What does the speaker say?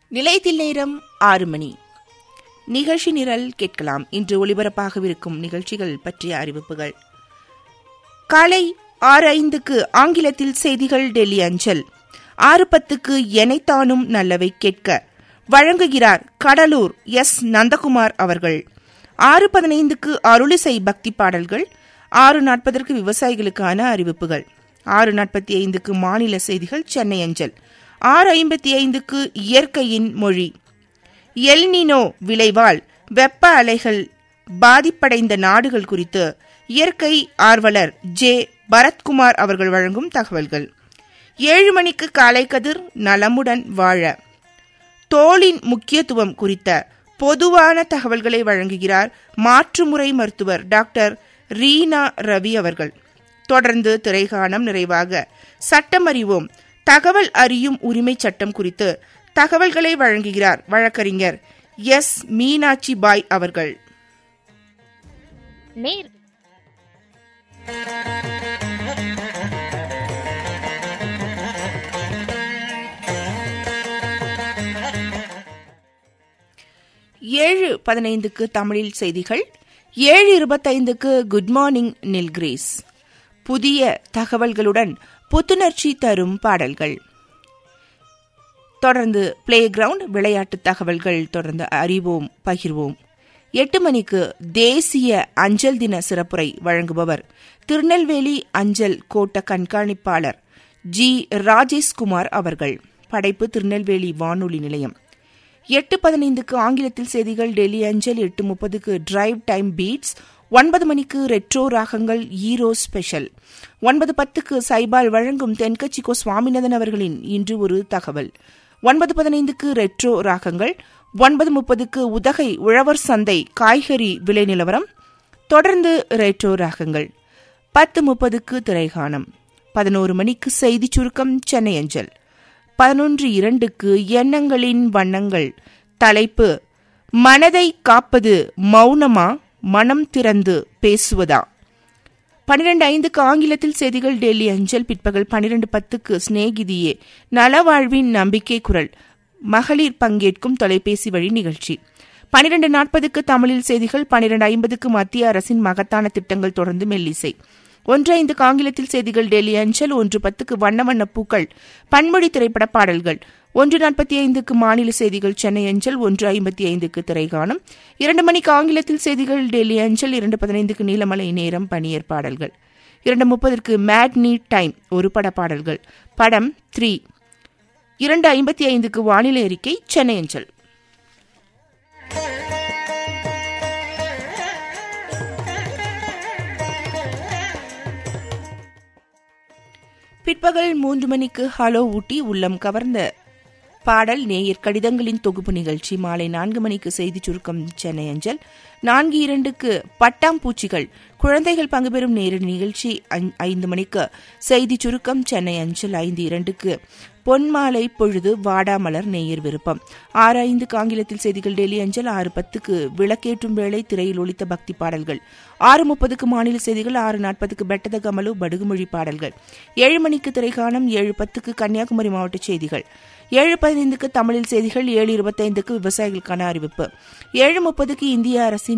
நிலையத்தில் நேரம் ஆறு மணி நிகழ்ச்சி நிரல் கேட்கலாம் இன்று ஒளிபரப்பாகவிருக்கும் நிகழ்ச்சிகள் பற்றிய அறிவிப்புகள் காலை ஆறு ஐந்துக்கு ஆங்கிலத்தில் செய்திகள் டெல்லி அஞ்சல் ஆறு பத்துக்கு எனைத்தானும் நல்லவை கேட்க வழங்குகிறார் கடலூர் எஸ் நந்தகுமார் அவர்கள் ஆறு பதினைந்துக்கு அருளிசை பக்தி பாடல்கள் ஆறு நாற்பதற்கு விவசாயிகளுக்கான அறிவிப்புகள் ஆறு நாற்பத்தி ஐந்துக்கு மாநில செய்திகள் சென்னை அஞ்சல் ஆறு ஐம்பத்தி ஐந்துக்கு இயற்கையின் மொழி எல்னினோ விளைவால் வெப்ப அலைகள் பாதிப்படைந்த நாடுகள் குறித்து இயற்கை ஆர்வலர் ஜே பரத்குமார் அவர்கள் வழங்கும் தகவல்கள் ஏழு மணிக்கு காலை கதிர் நலமுடன் வாழ தோலின் முக்கியத்துவம் குறித்த பொதுவான தகவல்களை வழங்குகிறார் மாற்றுமுறை மருத்துவர் டாக்டர் ரீனா ரவி அவர்கள் தொடர்ந்து திரைகாணம் நிறைவாக சட்டம் அறிவோம் தகவல் அறியும் உரிமை சட்டம் குறித்து தகவல்களை வழங்குகிறார் வழக்கறிஞர் எஸ் மீனாட்சி பாய் அவர்கள் நேர் ஏழு பதினைந்துக்கு தமிழில் செய்திகள் ஏழு இருபத்தைந்துக்கு குட் மார்னிங் நில்கிரீஸ் புதிய தகவல்களுடன் புத்துணர்ச்சி தரும் பாடல்கள் தொடர்ந்து பிளே கிரவுண்ட் விளையாட்டு தகவல்கள் தொடர்ந்து அறிவோம் பகிர்வோம் எட்டு மணிக்கு தேசிய அஞ்சல் தின சிறப்புரை வழங்குபவர் திருநெல்வேலி அஞ்சல் கோட்ட கண்காணிப்பாளர் ஜி ராஜேஷ்குமார் அவர்கள் படைப்பு திருநெல்வேலி வானொலி நிலையம் எட்டு பதினைந்துக்கு ஆங்கிலத்தில் செய்திகள் டெல்லி அஞ்சல் எட்டு முப்பதுக்கு டிரைவ் டைம் பீட்ஸ் ஒன்பது மணிக்கு ரெட்ரோ ராகங்கள் ஈரோ ஸ்பெஷல் ஒன்பது பத்துக்கு சைபால் வழங்கும் தென்கட்சி கோ சுவாமிநாதன் அவர்களின் இன்று ஒரு தகவல் ஒன்பது பதினைந்துக்கு ரெட்ரோ ராகங்கள் ஒன்பது முப்பதுக்கு உதகை உழவர் சந்தை காய்கறி விலை நிலவரம் தொடர்ந்து ரெட்ரோ ராகங்கள் பத்து முப்பதுக்கு திரைகாணம் பதினோரு மணிக்கு செய்தி சுருக்கம் சென்னை அஞ்சல் பதினொன்று இரண்டுக்கு எண்ணங்களின் வண்ணங்கள் தலைப்பு மனதை காப்பது மௌனமா மனம் திறந்து பேசுவதா பனிரெண்டு ஐந்துக்கு ஆங்கிலத்தில் செய்திகள் டெல்லி அஞ்சல் பிற்பகல் பனிரெண்டு பத்துக்கு ஸ்நேகிதியே நலவாழ்வின் நம்பிக்கை குரல் மகளிர் பங்கேற்கும் தொலைபேசி வழி நிகழ்ச்சி பனிரெண்டு நாற்பதுக்கு தமிழில் செய்திகள் பனிரெண்டு ஐம்பதுக்கு மத்திய அரசின் மகத்தான திட்டங்கள் தொடர்ந்து மெல்லிசை ஒன்று ஐந்துக்கு ஆங்கிலத்தில் செய்திகள் டெல்லி அஞ்சல் ஒன்று பத்துக்கு வண்ண வண்ண பூக்கள் பன்மொழி திரைப்பட பாடல்கள் ஒன்று நாற்பத்தி ஐந்துக்கு மாநில செய்திகள் சென்னை அஞ்சல் ஒன்று ஐம்பத்தி ஐந்துக்கு திரைகாணம் இரண்டு மணிக்கு ஆங்கிலத்தில் செய்திகள் டெல்லி அஞ்சல் இரண்டு பதினைந்துக்கு நீலமலை நேரம் பணியர் பாடல்கள் இரண்டு முப்பதற்கு மேட் நீட் டைம் ஒரு பட பாடல்கள் படம் த்ரீ இரண்டு ஐம்பத்தி ஐந்துக்கு வானிலை அறிக்கை சென்னை அஞ்சல் பிற்பகல் மூன்று மணிக்கு ஹலோ ஊட்டி உள்ளம் கவர்ந்த பாடல் நேயர் கடிதங்களின் தொகுப்பு நிகழ்ச்சி மாலை நான்கு மணிக்கு செய்தி சுருக்கம் சென்னை அஞ்சல் நான்கு இரண்டுக்கு பட்டாம்பூச்சிகள் குழந்தைகள் பங்குபெறும் நேரடி நிகழ்ச்சி ஐந்து மணிக்கு செய்தி சுருக்கம் சென்னை அஞ்சல் ஐந்து இரண்டுக்கு பொன்மாலை பொழுது வாடாமலர் நேயர் விருப்பம் ஆறு ஐந்துக்கு ஆங்கிலத்தில் செய்திகள் டெல்லி அஞ்சல் ஆறு பத்துக்கு விளக்கேற்றும் வேளை திரையில் ஒலித்த பக்தி பாடல்கள் ஆறு முப்பதுக்கு மாநில செய்திகள் ஆறு நாற்பதுக்கு பெட்டத கமலு படுகுமொழி பாடல்கள் ஏழு மணிக்கு திரைக்காணம் ஏழு பத்துக்கு கன்னியாகுமரி மாவட்ட செய்திகள் ஏழு பதினைந்துக்கு தமிழில் செய்திகள் ஏழு இருபத்தைந்துக்கு விவசாயிகளுக்கான அறிவிப்பு ஏழு முப்பதுக்கு இந்திய அரசின்